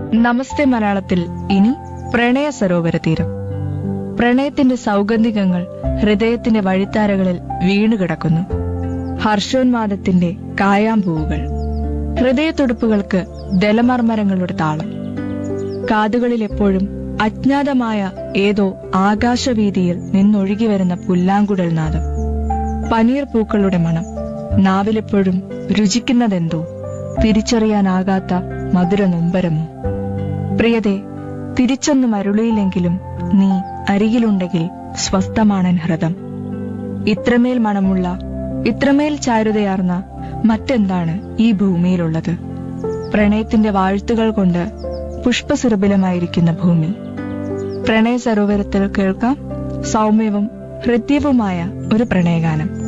നമസ്തേ മലയാളത്തിൽ ഇനി പ്രണയ സരോവര തീരം പ്രണയത്തിന്റെ സൗഗന്ധികങ്ങൾ ഹൃദയത്തിന്റെ വഴിത്താരകളിൽ വീണുകിടക്കുന്നു ഹർഷോന്മാദത്തിന്റെ കായാമ്പൂവുകൾ ഹൃദയത്തുടുപ്പുകൾക്ക് ദലമർമരങ്ങളുടെ താളം കാതുകളിൽ എപ്പോഴും അജ്ഞാതമായ ഏതോ ആകാശവീതിയിൽ നിന്നൊഴുകി വരുന്ന പുല്ലാങ്കുഴൽ നാദം പനീർ പൂക്കളുടെ മണം നാവിലെപ്പോഴും രുചിക്കുന്നതെന്തോ തിരിച്ചറിയാനാകാത്ത മധുര നൊമ്പരമോ പ്രിയതെ തിരിച്ചൊന്നും അരുളിയില്ലെങ്കിലും നീ അരികിലുണ്ടെങ്കിൽ സ്വസ്ഥമാണൻ ഹൃദം ഇത്രമേൽ മണമുള്ള ഇത്രമേൽ ചാരുതയാർന്ന മറ്റെന്താണ് ഈ ഭൂമിയിലുള്ളത് പ്രണയത്തിന്റെ വാഴ്ത്തുകൾ കൊണ്ട് പുഷ്പസുരഭിലമായിരിക്കുന്ന ഭൂമി പ്രണയ സരോവരത്തിൽ കേൾക്കാം സൗമ്യവും ഹൃദ്യവുമായ ഒരു പ്രണയഗാനം